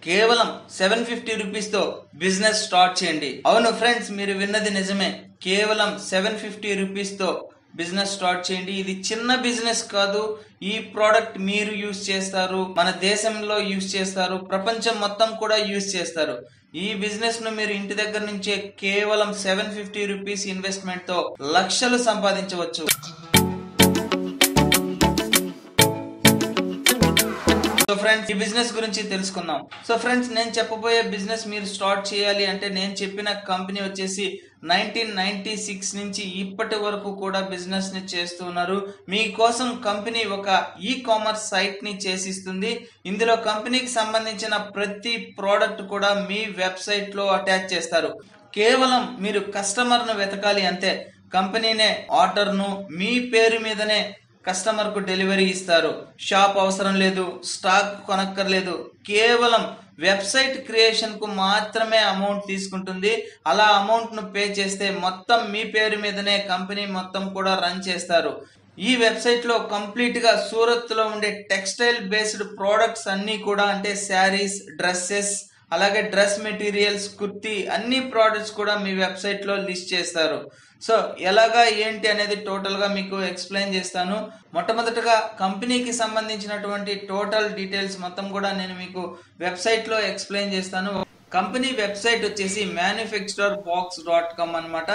కేవలం seven fifty rupees తో business start చేయండి అవును ఫ్రెండ్స్ మీరు విన్నది నిజమే కేవలం సెవెన్ ఫిఫ్టీ రూపీస్ తో బిజినెస్ స్టార్ట్ చేయండి ఇది చిన్న బిజినెస్ కాదు ఈ ప్రోడక్ట్ మీరు యూజ్ చేస్తారు మన దేశంలో యూజ్ చేస్తారు ప్రపంచం మొత్తం కూడా యూజ్ చేస్తారు ఈ బిజినెస్ ను మీరు ఇంటి దగ్గర నుంచే కేవలం సెవెన్ ఫిఫ్టీ రూపీస్ ఇన్వెస్ట్మెంట్ తో లక్షలు సంపాదించవచ్చు సో ఫ్రెండ్స్ ఈ బిజినెస్ గురించి తెలుసుకుందాం సో ఫ్రెండ్స్ నేను చెప్పబోయే బిజినెస్ మీరు స్టార్ట్ చేయాలి అంటే నేను చెప్పిన కంపెనీ వచ్చేసి నైన్టీన్ నైన్టీ సిక్స్ నుంచి ఇప్పటి వరకు కూడా బిజినెస్ ని చేస్తున్నారు మీకోసం కంపెనీ ఒక ఈ కామర్స్ సైట్ ని చేసిస్తుంది ఇందులో కంపెనీకి సంబంధించిన ప్రతి ప్రోడక్ట్ కూడా మీ వెబ్సైట్ లో అటాచ్ చేస్తారు కేవలం మీరు కస్టమర్ ను వెతకాలి అంతే కంపెనీనే ఆర్డర్ ను మీ పేరు మీదనే కస్టమర్ కు డెలివరీ ఇస్తారు షాప్ అవసరం లేదు స్టాక్ కొనక్కర్లేదు కేవలం వెబ్సైట్ క్రియేషన్ కు మాత్రమే అమౌంట్ తీసుకుంటుంది అలా అమౌంట్ ను పే చేస్తే మొత్తం మీ పేరు మీదనే కంపెనీ మొత్తం కూడా రన్ చేస్తారు ఈ వెబ్సైట్ లో కంప్లీట్ గా సూరత్ లో ఉండే టెక్స్టైల్ బేస్డ్ ప్రోడక్ట్స్ అన్ని కూడా అంటే శారీస్ డ్రెస్సెస్ అలాగే డ్రెస్ మెటీరియల్స్ కుర్తీ అన్ని ప్రోడక్ట్స్ కూడా మీ వెబ్సైట్ లో లిస్ట్ చేస్తారు సో ఎలాగా ఏంటి అనేది టోటల్ గా మీకు ఎక్స్ప్లెయిన్ చేస్తాను మొట్టమొదటగా కంపెనీకి సంబంధించినటువంటి టోటల్ డీటెయిల్స్ మొత్తం కూడా నేను మీకు వెబ్సైట్ లో ఎక్స్ప్లెయిన్ చేస్తాను కంపెనీ వెబ్సైట్ వచ్చేసి మ్యానుఫ్యాక్చరర్ బాక్స్ డాట్ కామ్ అనమాట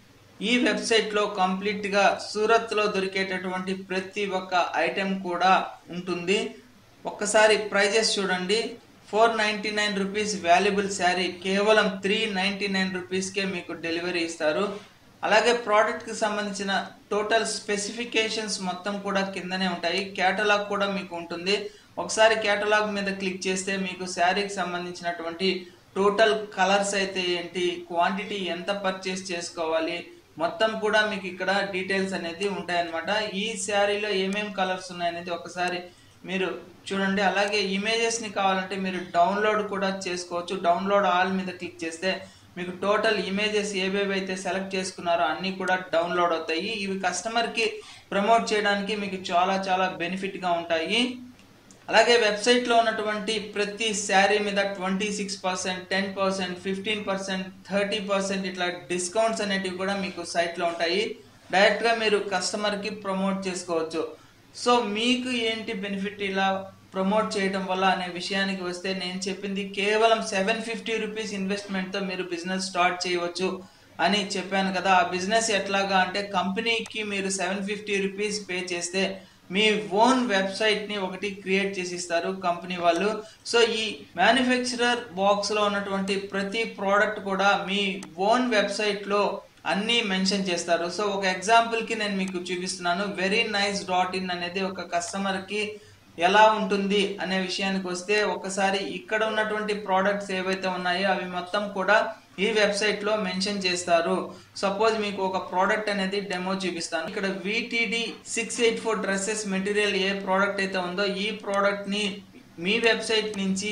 ఈ వెబ్సైట్ లో కంప్లీట్ గా సూరత్ లో దొరికేటటువంటి ప్రతి ఒక్క ఐటెం కూడా ఉంటుంది ఒక్కసారి ప్రైజెస్ చూడండి four ninety nine rupees valuable sari కేవలం త్రీ నైన్టీ నైన్ రూపీస్కే మీకు డెలివరీ ఇస్తారు అలాగే ప్రోడక్ట్ కి సంబంధించిన టోటల్ స్పెసిఫికేషన్స్ మొత్తం కూడా కిందనే ఉంటాయి కేటలాగ్ కూడా మీకు ఉంటుంది ఒకసారి కేటలాగ్ మీద క్లిక్ చేస్తే మీకు శారీకి సంబంధించినటువంటి టోటల్ కలర్స్ అయితే ఏంటి క్వాంటిటీ ఎంత పర్చేస్ చేసుకోవాలి మొత్తం కూడా మీకు ఇక్కడ డీటెయిల్స్ అనేది ఉంటాయన్నమాట ఈ శారీలో ఏమేం కలర్స్ ఉన్నాయనేది ఒకసారి మీరు చూడండి అలాగే ఇమేజెస్ ని కావాలంటే మీరు డౌన్లోడ్ కూడా చేసుకోవచ్చు డౌన్లోడ్ ఆల్ మీద క్లిక్ చేస్తే మీకు టోటల్ ఇమేజెస్ ఏవేవి అయితే సెలెక్ట్ చేసుకున్నారో అన్ని కూడా డౌన్లోడ్ అవుతాయి ఇవి కస్టమర్ కి ప్రమోట్ చేయడానికి మీకు చాలా చాలా బెనిఫిట్ గా ఉంటాయి అలాగే వెబ్సైట్ లో ఉన్నటువంటి ప్రతి శారీ మీద twenty six percent ten percent fifteen percent thirty percent ఇట్లా డిస్కౌంట్స్ అనేటివి కూడా మీకు సైట్ లో ఉంటాయి డైరెక్ట్ గా మీరు కస్టమర్ కి ప్రమోట్ చేసుకోవచ్చు సో మీకు ఏంటి బెనిఫిట్ ఇలా ప్రమోట్ చేయడం వల్ల అనే విషయానికి వస్తే నేను చెప్పింది కేవలం సెవెన్ ఫిఫ్టీ రూపీస్ ఇన్వెస్ట్మెంట్ తో మీరు బిజినెస్ స్టార్ట్ చేయవచ్చు అని చెప్పాను కదా ఆ బిజినెస్ ఎట్లాగా అంటే కంపెనీకి మీరు సెవెన్ ఫిఫ్టీ రూపీస్ పే చేస్తే మీ ఓన్ వెబ్సైట్ ని ఒకటి క్రియేట్ చేసి ఇస్తారు కంపెనీ వాళ్ళు సో ఈ మ్యానుఫ్యాక్చరర్ బాక్స్ లో ఉన్నటువంటి ప్రతి ప్రోడక్ట్ కూడా మీ ఓన్ వెబ్సైట్ లో అన్ని మెన్షన్ చేస్తారు సో ఒక ఎగ్జాంపుల్ కి నేను మీకు చూపిస్తున్నాను వెరీ నైస్ డాట్ ఇన్ అనేది ఒక కస్టమర్ కి ఎలా ఉంటుంది అనే విషయానికి వస్తే ఒకసారి ఇక్కడ ఉన్నటువంటి ప్రోడక్ట్స్ ఏవైతే ఉన్నాయో అవి మొత్తం కూడా ఈ వెబ్సైట్ లో మెన్షన్ చేస్తారు సపోజ్ మీకు ఒక ప్రోడక్ట్ అనేది డెమో చూపిస్తాను ఇక్కడ VTD six eight four dresses material ఏ ప్రోడక్ట్ అయితే ఉందో ఈ ప్రోడక్ట్ ని మీ వెబ్సైట్ నుంచి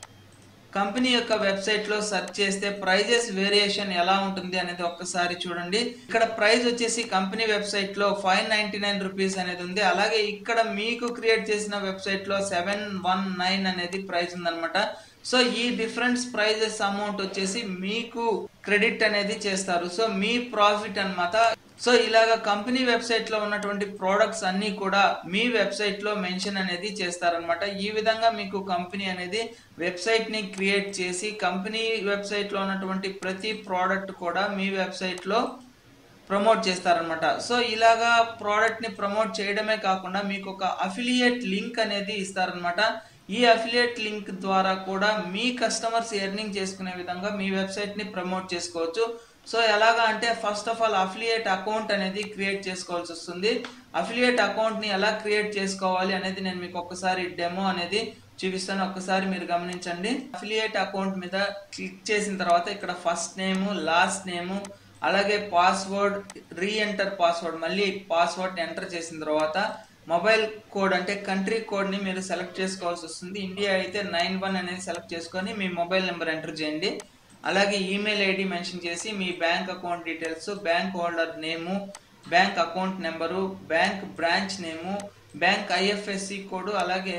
కంపెనీ యొక్క వెబ్సైట్ లో సెర్చ్ చేస్తే ప్రైజెస్ వేరియేషన్ ఎలా ఉంటుంది అనేది ఒక్కసారి చూడండి ఇక్కడ ప్రైస్ వచ్చేసి కంపెనీ వెబ్సైట్ లో ఫైవ్ నైన్టీ నైన్ రూపీస్ అనేది ఉంది అలాగే ఇక్కడ మీకు క్రియేట్ చేసిన వెబ్సైట్ లో సెవెన్ వన్ నైన్ అనేది ప్రైస్ ఉందన్నమాట సో ఈ డిఫరెన్స్ ప్రైజెస్ అమౌంట్ వచ్చేసి మీకు క్రెడిట్ అనేది చేస్తారు సో మీ ప్రాఫిట్ అన్నమాట సో ఇలాగ కంపెనీ వెబ్సైట్ లో ఉన్నటువంటి ప్రోడక్ట్స్ అన్ని కూడా మీ వెబ్సైట్ లో మెన్షన్ అనేది చేస్తారనమాట ఈ విధంగా మీకు కంపెనీ అనేది వెబ్సైట్ ని క్రియేట్ చేసి కంపెనీ వెబ్సైట్ లో ఉన్నటువంటి ప్రతి ప్రోడక్ట్ కూడా మీ వెబ్సైట్ లో ప్రమోట్ చేస్తారనమాట సో ఇలాగా ప్రోడక్ట్ ని ప్రమోట్ చేయడమే కాకుండా మీకు ఒక అఫిలియేట్ లింక్ అనేది ఇస్తారనమాట ఈ అఫిలియేట్ లింక్ ద్వారా కూడా మీ కస్టమర్స్ ఎర్నింగ్ చేసుకునే విధంగా మీ వెబ్సైట్ ని ప్రమోట్ చేసుకోవచ్చు సో ఎలాగా అంటే first of all affiliate account అనేది క్రియేట్ చేసుకోవాల్సి వస్తుంది అఫిలియేట్ అకౌంట్ ని ఎలా క్రియేట్ చేసుకోవాలి అనేది నేను మీకు ఒక్కసారి డెమో అనేది చూపిస్తాను ఒక్కసారి మీరు గమనించండి అఫిలియేట్ అకౌంట్ మీద క్లిక్ చేసిన తర్వాత ఇక్కడ ఫస్ట్ నేము లాస్ట్ నేము అలాగే పాస్వర్డ్ రీ ఎంటర్ పాస్వర్డ్ మళ్ళీ పాస్వర్డ్ ఎంటర్ చేసిన తర్వాత మొబైల్ కోడ్ అంటే కంట్రీ కోడ్ ని మీరు సెలెక్ట్ చేసుకోవాల్సి వస్తుంది ఇండియా అయితే నైన్ వన్ అనేది సెలెక్ట్ చేసుకొని మీ మొబైల్ నెంబర్ ఎంటర్ చేయండి అలాగే ఈమెయిల్ ఐడి మెన్షన్ చేసి మీ bank account details bank holder name bank account number bank branch name bank IFSC code అలాగే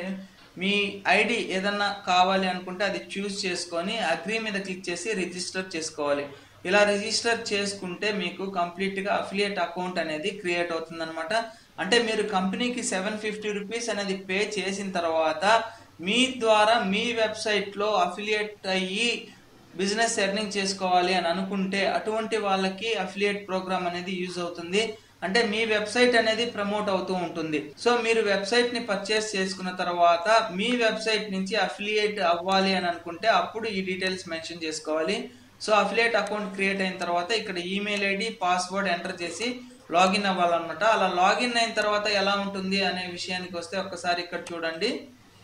మీ ఐడి ఏదన్నా కావాలి అనుకుంటే అది చూస్ చేసుకొని అగ్రీ మీద క్లిక్ చేసి రిజిస్టర్ చేసుకోవాలి ఇలా రిజిస్టర్ చేసుకుంటే మీకు కంప్లీట్గా అఫిలియేట్ అకౌంట్ అనేది క్రియేట్ అవుతుంది అంటే మీరు కంపెనీకి సెవెన్ ఫిఫ్టీ రూపీస్ అనేది పే చేసిన తర్వాత మీ ద్వారా మీ వెబ్సైట్లో అఫిలియేట్ అయ్యి బిజినెస్ ఎర్నింగ్ చేసుకోవాలి అని అనుకుంటే అటువంటి వాళ్ళకి అఫిలియేట్ ప్రోగ్రామ్ అనేది యూజ్ అవుతుంది అంటే మీ వెబ్సైట్ అనేది ప్రమోట్ అవుతూ ఉంటుంది సో మీరు వెబ్సైట్ ని పర్చేస్ చేసుకున్న తర్వాత మీ వెబ్సైట్ నుంచి అఫిలియేట్ అవ్వాలి అని అనుకుంటే అప్పుడు ఈ డీటెయిల్స్ మెన్షన్ చేసుకోవాలి సో అఫిలియేట్ అకౌంట్ క్రియేట్ అయిన తర్వాత ఇక్కడ ఈమెయిల్ ఐడి పాస్వర్డ్ ఎంటర్ చేసి లాగిన్ అవ్వాలన్నమాట అలా లాగిన్ అయిన తర్వాత ఎలా ఉంటుంది అనే విషయానికి వస్తే ఒక్కసారి ఇక్కడ చూడండి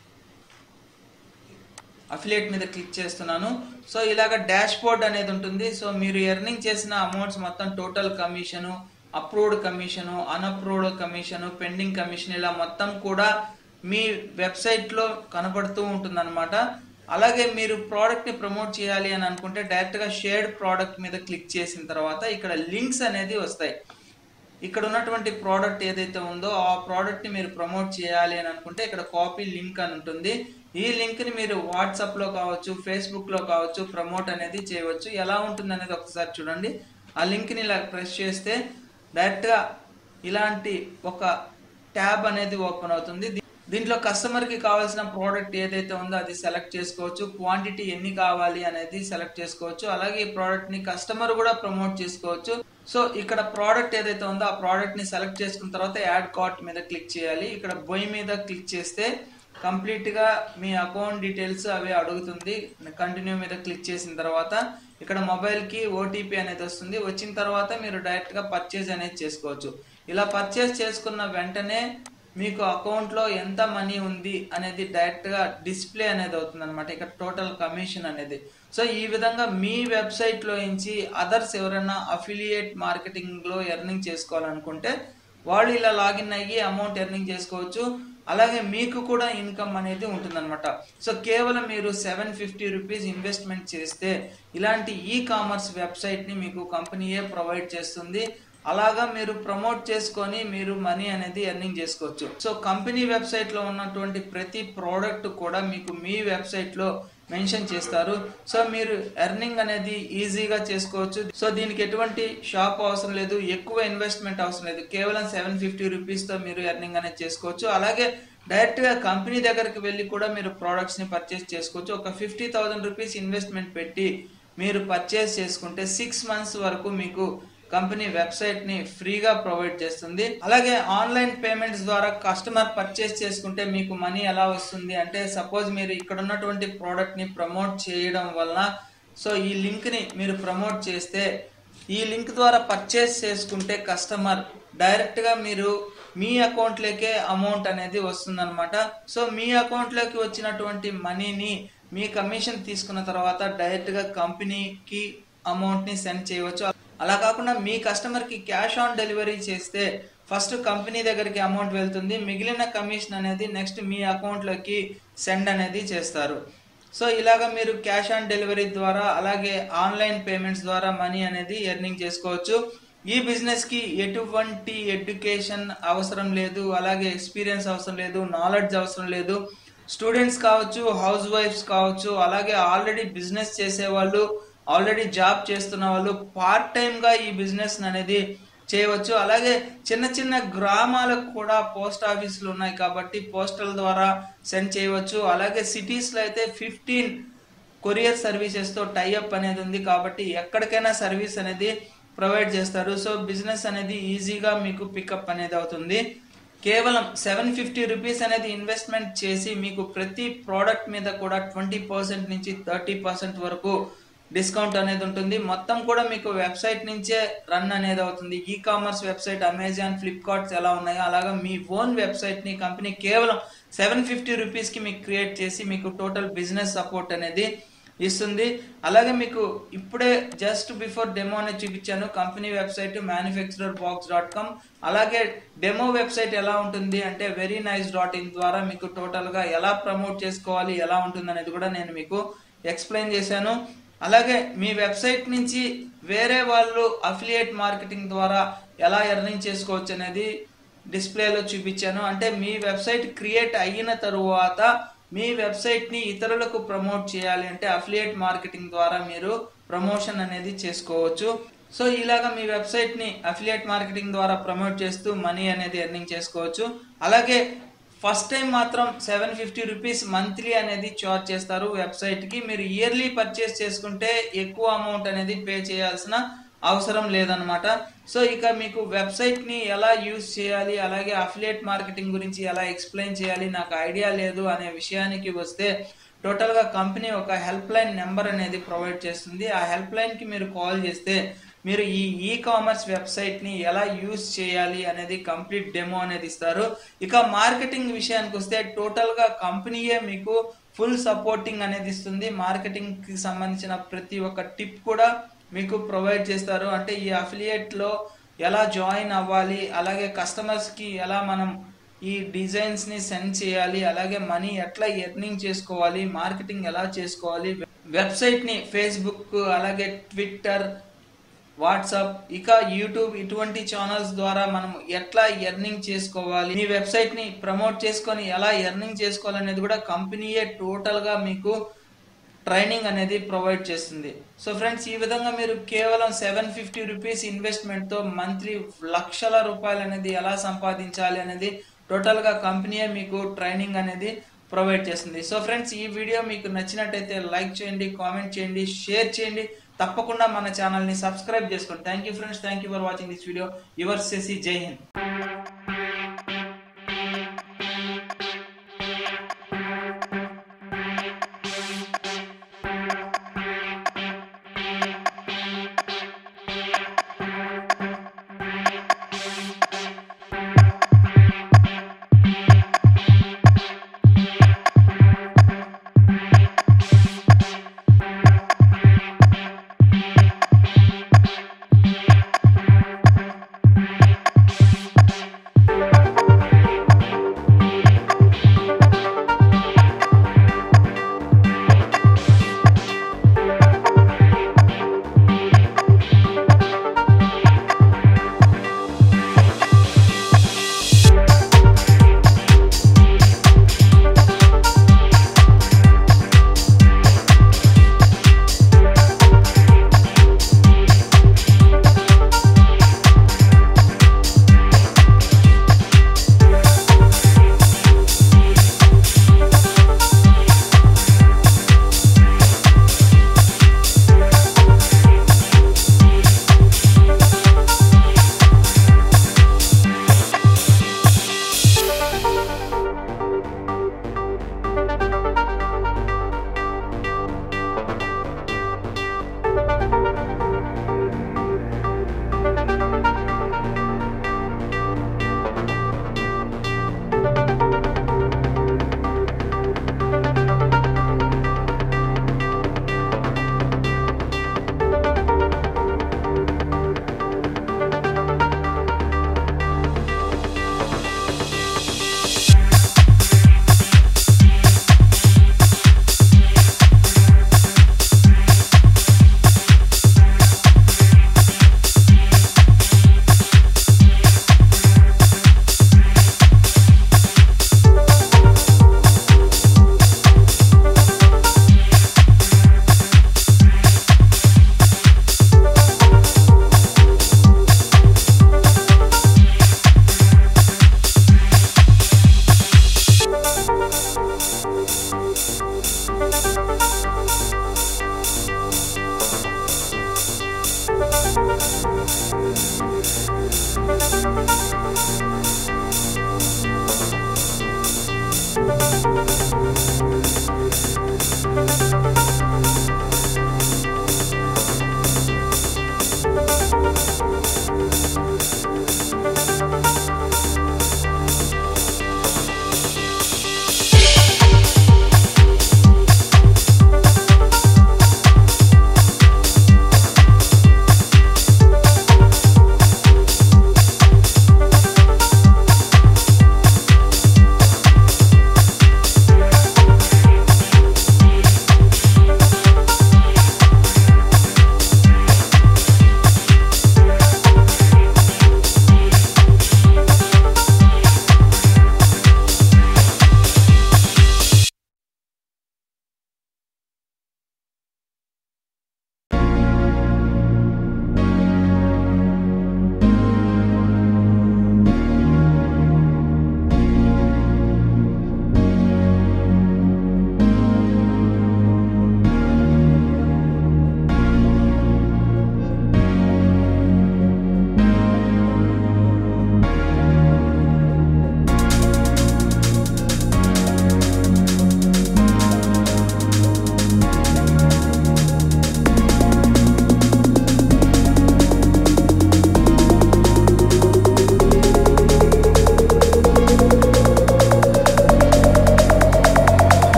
అఫిలియేట్ మీద క్లిక్ చేస్తున్నాను సో ఇలాగ డాష్ బోర్డ్ అనేది ఉంటుంది సో మీరు ఎర్నింగ్ చేసిన అమౌంట్స్ మొత్తం total commission approved commission unapproved commission pending commission ఇలా మొత్తం కూడా మీ వెబ్సైట్లో కనబడుతూ ఉంటుందన్నమాట అలాగే మీరు ప్రోడక్ట్ని ప్రమోట్ చేయాలి అని అనుకుంటే డైరెక్ట్గా షేర్డ్ ప్రోడక్ట్ మీద క్లిక్ చేసిన తర్వాత ఇక్కడ లింక్స్ అనేది వస్తాయి ఇక్కడ ఉన్నటువంటి ప్రోడక్ట్ ఏదైతే ఉందో ఆ ప్రోడక్ట్ ని మీరు ప్రమోట్ చేయాలి అని అనుకుంటే ఇక్కడ కాపీ లింక్ అని ఉంటుంది ఈ లింక్ ని మీరు వాట్సాప్ లో కావచ్చు ఫేస్బుక్ లో కావచ్చు ప్రమోట్ అనేది చేయవచ్చు ఎలా ఉంటుంది అనేది ఒకసారి చూడండి ఆ లింక్ ని ఇలా ప్రెస్ చేస్తే డైరెక్ట్ గా ఇలాంటి ఒక ట్యాబ్ అనేది ఓపెన్ అవుతుంది దీ- దీంట్లో కస్టమర్ కి కావాల్సిన ప్రోడక్ట్ ఏదైతే ఉందో అది సెలెక్ట్ చేసుకోవచ్చు క్వాంటిటీ ఎన్ని కావాలి అనేది సెలెక్ట్ చేసుకోవచ్చు అలాగే ఈ ప్రోడక్ట్ ని కస్టమర్ కూడా ప్రమోట్ చేసుకోవచ్చు సో ఇక్కడ ప్రోడక్ట్ ఏదైతే ఉందో ఆ ప్రోడక్ట్ ని సెలెక్ట్ చేసుకున్న తర్వాత యాడ్ కార్ట్ మీద క్లిక్ చేయాలి ఇక్కడ బొయ్ మీద క్లిక్ చేస్తే కంప్లీట్ గా మీ అకౌంట్ డీటెయిల్స్ అవి అడుగుతుంది కంటిన్యూ మీద క్లిక్ చేసిన తర్వాత ఇక్కడ మొబైల్ కి ఓటీపీ అనేది వస్తుంది వచ్చిన తర్వాత మీరు డైరెక్ట్ గా పర్చేజ్ అనేది చేసుకోవచ్చు ఇలా పర్చేజ్ చేసుకున్న వెంటనే మీకు అకౌంట్ లో ఎంత మనీ ఉంది అనేది డైరెక్ట్ గా డిస్ప్లే అనేది అవుతుంది అనమాట ఇక్కడ టోటల్ కమిషన్ అనేది సో ఈ విధంగా మీ వెబ్సైట్ లో నుంచి అదర్స్ ఎవరైనా అఫిలియేట్ మార్కెటింగ్ లో ఎర్నింగ్ చేసుకోవాలనుకుంటే వాళ్ళు ఇలా లాగిన్ అయ్యి అమౌంట్ ఎర్నింగ్ చేసుకోవచ్చు అలాగే మీకు కూడా ఇన్కమ్ అనేది ఉంటుందన్నమాట సో కేవలం మీరు సెవెన్ ఫిఫ్టీ రూపీస్ ఇన్వెస్ట్మెంట్ చేస్తే ఇలాంటి ఈ కామర్స్ వెబ్సైట్ని మీకు కంపెనీయే ప్రొవైడ్ చేస్తుంది అలాగా మీరు ప్రమోట్ చేసుకొని మీరు మనీ అనేది ఎర్నింగ్ చేసుకోవచ్చు సో కంపెనీ వెబ్సైట్ లో ఉన్నటువంటి ప్రతి ప్రోడక్ట్ కూడా మీకు మీ వెబ్సైట్ లో మెన్షన్ చేస్తారు సో మీరు ఎర్నింగ్ అనేది ఈజీగా చేసుకోవచ్చు సో దీనికి ఎటువంటి షాప్ అవసరం లేదు ఎక్కువ ఇన్వెస్ట్మెంట్ అవసరం లేదు కేవలం సెవెన్ ఫిఫ్టీ రూపీస్ తో మీరు ఎర్నింగ్ అనేది చేసుకోవచ్చు అలాగే డైరెక్ట్ గా కంపెనీ దగ్గరికి వెళ్ళి కూడా మీరు ప్రోడక్ట్స్ ని పర్చేస్ చేసుకోవచ్చు ఒక ఫిఫ్టీ థౌసండ్ రూపీస్ ఇన్వెస్ట్మెంట్ పెట్టి మీరు పర్చేస్ చేసుకుంటే సిక్స్ మంత్స్ వరకు మీకు కంపెనీ వెబ్సైట్ ని ఫ్రీగా ప్రొవైడ్ చేస్తుంది అలాగే ఆన్లైన్ పేమెంట్స్ ద్వారా కస్టమర్ పర్చేస్ చేసుకుంటే మీకు మనీ ఎలా వస్తుంది అంటే సపోజ్ మీరు ఇక్కడ ఉన్నటువంటి ప్రోడక్ట్ ని ప్రమోట్ చేయడం వలన సో ఈ లింక్ ని మీరు ప్రమోట్ చేస్తే ఈ లింక్ ద్వారా పర్చేస్ చేసుకుంటే కస్టమర్ డైరెక్ట్ గా మీరు మీ అకౌంట్లోకే అమౌంట్ అనేది వస్తుందన్నమాట సో మీ అకౌంట్లోకి వచ్చినటువంటి మనీని మీ కమిషన్ తీసుకున్న తర్వాత డైరెక్ట్ గా కంపెనీకి అమౌంట్ ని సెండ్ చేయవచ్చు అలా కాకుండా మీ కస్టమర్ కి క్యాష్ ఆన్ డెలివరీ చేస్తే ఫస్ట్ కంపెనీ దగ్గరికి అమౌంట్ వెళ్తుంది మిగిలిన కమిషన్ అనేది నెక్స్ట్ మీ అకౌంట్ లోకి సెండ్ అనేది చేస్తారు సో ఇలాగ మీరు క్యాష్ ఆన్ డెలివరీ ద్వారా అలాగే ఆన్లైన్ పేమెంట్స్ ద్వారా మనీ అనేది ఎర్నింగ్ చేసుకోవచ్చు ఈ బిజినెస్ కి ఎటువంటి ఎడ్యుకేషన్ అవసరం లేదు అలాగే ఎక్స్పీరియన్స్ అవసరం లేదు నాలెడ్జ్ అవసరం లేదు స్టూడెంట్స్ కావచ్చు హౌస్ వైఫ్స్ కావచ్చు అలాగే ఆల్రెడీ బిజినెస్ చేసేవాళ్ళు ఆల్రెడీ జాబ్ చేస్తున్న వాళ్ళు పార్ట్ టైం గా ఈ బిజినెస్ అనేది చేయవచ్చు అలాగే చిన్న చిన్న గ్రామాలకు కూడా పోస్ట్ ఆఫీసులు ఉన్నాయి కాబట్టి పోస్టల్ ద్వారా సెండ్ చేయవచ్చు అలాగే సిటీస్ లో అయితే ఫిఫ్టీన్ కొరియర్ సర్వీసెస్ తో టైఅప్ అనేది ఉంది కాబట్టి ఎక్కడికైనా సర్వీస్ అనేది ప్రొవైడ్ చేస్తారు సో బిజినెస్ అనేది ఈజీగా మీకు పికప్ అనేది అవుతుంది కేవలం సెవెన్ ఫిఫ్టీ రూపీస్ అనేది ఇన్వెస్ట్మెంట్ చేసి మీకు ప్రతి ప్రోడక్ట్ మీద కూడా ట్వంటీ పర్సెంట్ నుంచి థర్టీ పర్సెంట్ వరకు డిస్కౌంట్ అనేది ఉంటుంది మొత్తం కూడా మీకు వెబ్సైట్ నుంచే రన్ అనేది అవుతుంది e commerce website Amazon Flipkart's ఎలా ఉన్నాయో అలాగా మీ ఓన్ వెబ్సైట్ ని కంపెనీ కేవలం సెవెన్ ఫిఫ్టీ రూపీస్ కి మీకు క్రియేట్ చేసి మీకు టోటల్ బిజినెస్ సపోర్ట్ అనేది ఇస్తుంది అలాగే మీకు ఇప్పుడే జస్ట్ బిఫోర్ డెమో అనేది చూపించాను company website manufacturer box dot com అలాగే డెమో వెబ్సైట్ ఎలా ఉంటుంది అంటే వెరీ నైస్ డాట్ ఇన్ ద్వారా మీకు టోటల్ గా ఎలా ప్రమోట్ చేసుకోవాలి ఎలా ఉంటుంది అనేది కూడా నేను మీకు ఎక్స్ప్లెయిన్ చేశాను అలాగే మీ వెబ్సైట్ నుంచి వేరే వాళ్ళు అఫిలియేట్ మార్కెటింగ్ ద్వారా ఎలా ఎర్నింగ్ చేసుకోవచ్చు అనేది డిస్ప్లేలో చూపించాను అంటే మీ వెబ్సైట్ క్రియేట్ అయిన తరువాత మీ వెబ్సైట్ని ఇతరులకు ప్రమోట్ చేయాలి అంటే అఫిలియేట్ మార్కెటింగ్ ద్వారా మీరు ప్రమోషన్ అనేది చేసుకోవచ్చు సో ఇలాగా మీ వెబ్సైట్ని అఫిలియేట్ మార్కెటింగ్ ద్వారా ప్రమోట్ చేస్తూ మనీ అనేది ఎర్నింగ్ చేసుకోవచ్చు అలాగే ఫస్ట్ టైం మాత్రం సెవెన్ ఫిఫ్టీ రూపీస్ మంత్లీ అనేది చార్జ్ చేస్తారు వెబ్సైట్కి మీరు ఇయర్లీ పర్చేస్ చేసుకుంటే ఎక్కువ అమౌంట్ అనేది పే చేయాల్సిన అవసరం లేదనమాట సో ఇక మీకు వెబ్సైట్ని ఎలా యూజ్ చేయాలి అలాగే అఫిలియేట్ మార్కెటింగ్ గురించి ఎలా ఎక్స్ప్లెయిన్ చేయాలి నాకు ఐడియా లేదు అనే విషయానికి వస్తే టోటల్గా కంపెనీ ఒక హెల్ప్ లైన్ నెంబర్ అనేది ప్రొవైడ్ చేస్తుంది ఆ హెల్ప్ లైన్కి మీరు కాల్ చేస్తే మీరు ఈ ఈ కామర్స్ వెబ్సైట్ని ఎలా యూజ్ చేయాలి అనేది కంప్లీట్ డెమో అనేది ఇస్తారు ఇక మార్కెటింగ్ విషయానికి వస్తే టోటల్గా కంపెనీయే మీకు ఫుల్ సపోర్టింగ్ అనేది ఇస్తుంది మార్కెటింగ్కి సంబంధించిన ప్రతి ఒక్క టిప్ కూడా మీకు ప్రొవైడ్ చేస్తారు అంటే ఈ అఫిలియేట్లో ఎలా జాయిన్ అవ్వాలి అలాగే కస్టమర్స్కి ఎలా మనం ఈ డిజైన్స్ని సెండ్ చేయాలి అలాగే మనీ ఎట్లా ఎర్నింగ్ చేసుకోవాలి మార్కెటింగ్ ఎలా చేసుకోవాలి వెబ్సైట్ని ఫేస్బుక్ అలాగే ట్విట్టర్ వాట్సాప్ ఇక యూట్యూబ్ ఇటువంటి ఛానల్స్ ద్వారా మనం ఎట్లా ఎర్నింగ్ చేసుకోవాలి మీ వెబ్సైట్ ని ప్రమోట్ చేసుకొని ఎలా ఎర్నింగ్ చేసుకోవాలనేది కూడా కంపెనీయే టోటల్ గా మీకు ట్రైనింగ్ అనేది ప్రొవైడ్ చేస్తుంది సో ఫ్రెండ్స్ ఈ విధంగా మీరు కేవలం సెవెన్ ఫిఫ్టీ రూపీస్ ఇన్వెస్ట్మెంట్ తో మంత్లీ లక్షల రూపాయలు అనేది ఎలా సంపాదించాలి అనేది టోటల్ గా కంపెనీయే మీకు ట్రైనింగ్ అనేది ప్రొవైడ్ చేస్తుంది సో ఫ్రెండ్స్ ఈ వీడియో మీకు నచ్చినట్టయితే లైక్ చేయండి కామెంట్ చేయండి షేర్ చేయండి తప్పకుండా మన ఛానల్ని సబ్స్క్రైబ్ చేసుకోండి thank you friends thank you for watching this video your సెసి జై హింద్